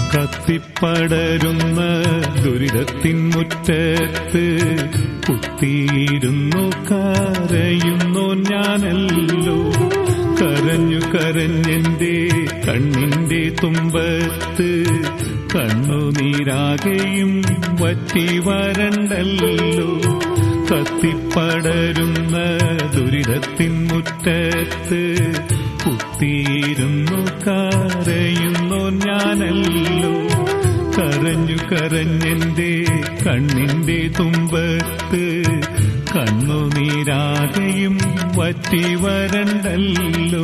കത്തിപ്പടരുന്ന ദുരിതത്തിൻ മുറ്റത്ത് കുത്തിയിരുന്നു കരയുന്നു ഞാനല്ലോ കരഞ്ഞു കരഞ്ഞെന്റെ കണ്ണിന്റെ തുമ്പത്ത് കണ്ണുനീരാകെയും വറ്റി വരണ്ടല്ലോ കത്തിപ്പടരുന്ന ദുരിതത്തിൻ മുറ്റത്ത് കുത്തിയിരുന്നു കരയുന്നു ഞാനല്ലോ കരഞ്ഞു കരഞ്ഞെന്റെ കണ്ണിന്റെ തുമ്പത്ത് കണ്ണുനീരാകെയും വറ്റി വരണ്ടല്ലോ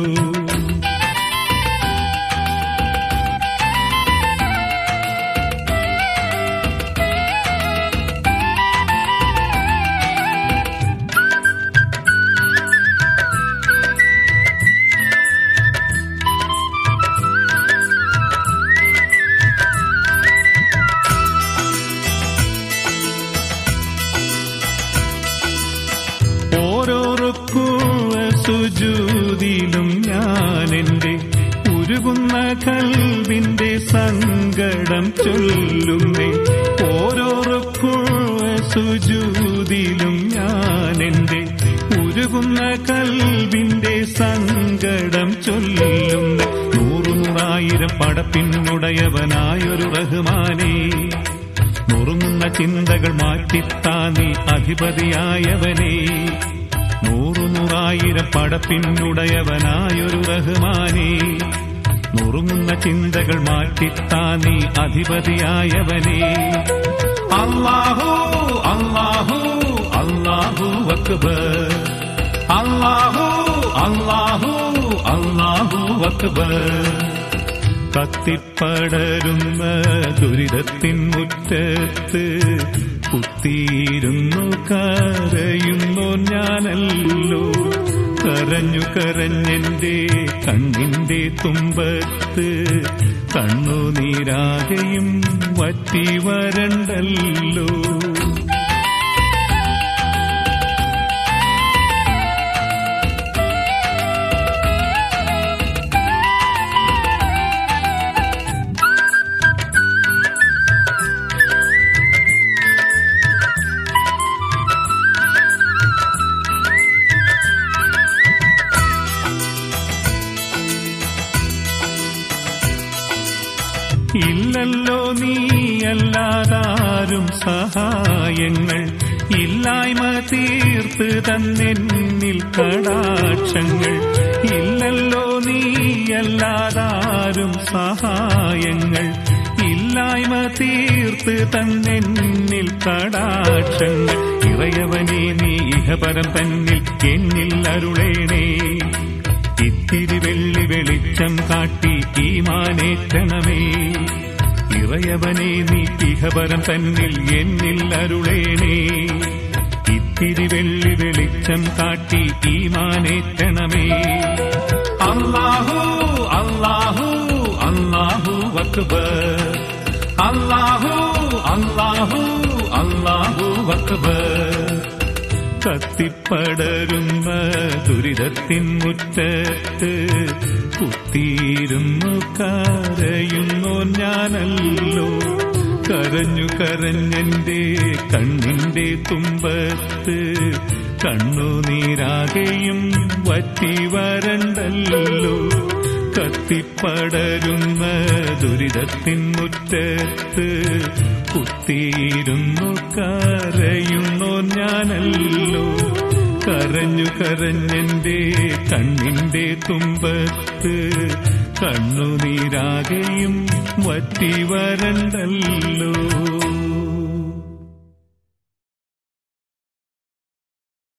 ഓരോരുക്കുവ സുജൂതിലും ഞാൻ എന്റെ ഉരുകുന്ന കൽവിന്റെ സങ്കടം ചൊല്ലുന്നേ ഓരോരുക്കുവ സുജൂതിലും ഞാൻ എന്റെ ഉരുകുന്ന കൽവിന്റെ സങ്കടം ചൊല്ലുന്നേ നൂറു നൂറായിരം പടപ്പിന്നുടയവനായൊരു റഹ്മാനേ നുറുങ്ങുന്ന ചിന്തകൾ മാറ്റിത്താ നീ അധിപതിയായവനെ നൂറു നൂറായിരം പടപ്പിന്നുടയവനായൊരു റഹ്മാനെ നുറുങ്ങുന്ന ചിന്തകൾ മാറ്റിത്താ നീ അധിപതിയായവനെ അല്ലാഹു അല്ലാഹു അല്ലാഹു അക്ബർ അല്ലാഹു അല്ലാഹു അല്ലാഹു അക്ബർ കത്തിപ്പടരുന്ന ദുരിതത്തിൻ മുറ്റത്ത് കുത്തിയിരുന്നു കരയുന്നു ഞാനല്ലോ കരഞ്ഞു കരഞ്ഞെന്റെ കണ്ണിന്റെ തുമ്പത്ത് കണ്ണുനീരാകെയും വറ്റി വരണ്ടല്ലോ ഇല്ലല്ലോ നീയല്ലാതാരും സഹായങ്ങൾ ഇല്ലായ്മ തീർത്ത് തന്നെന്നിൽ കടാക്ഷങ്ങൾ ഇല്ലല്ലോ നീയല്ലാതാരും സഹായങ്ങൾ ഇല്ലായ്മ തീർത്ത് തന്നെന്നിൽ കടാക്ഷങ്ങൾ ഇറയവനെ നീ ഇഹപരം തന്നിൽ എന്നിൽ അരുളേണേ ഇത്തിരി വെള്ളി വെളിച്ചം കാട്ടി ഈമാനേറ്റണമേ ഇറയവനെ നീ ഇഹപരം തന്നിൽ എന്നിൽ അരുളേണേ ഇത്തിരി വെള്ളി വെളിച്ചം കാട്ടി ഈമാനേറ്റണമേ അല്ലാഹു അല്ലാഹു അല്ലാഹു അക്ബർ അല്ലാഹു അല്ലാഹു അല്ലാഹു അക്ബർ കത്തിപ്പടരുന്ന ദുരിതത്തിൻ മുറ്റത്ത് കുത്തിയിരുന്നു കരയുന്നു ഞാനല്ലോ കരഞ്ഞു കരഞ്ഞെന്റെ കണ്ണിന്റെ തുമ്പത്ത് കണ്ണുനീരാകെയും വറ്റി വരണ്ടല്ലോ കത്തിപ്പടരുന്ന ദുരിതത്തിൻ മുറ്റത്ത് കുത്തിയിരുന്നു കരയുന്നു ഞാനല്ലോ കരഞ്ഞു കരഞ്ഞെന്റെ കണ്ണിന്റെ തുമ്പത്ത് കണ്ണുനീരാകെയും വറ്റി വരണ്ടല്ലോ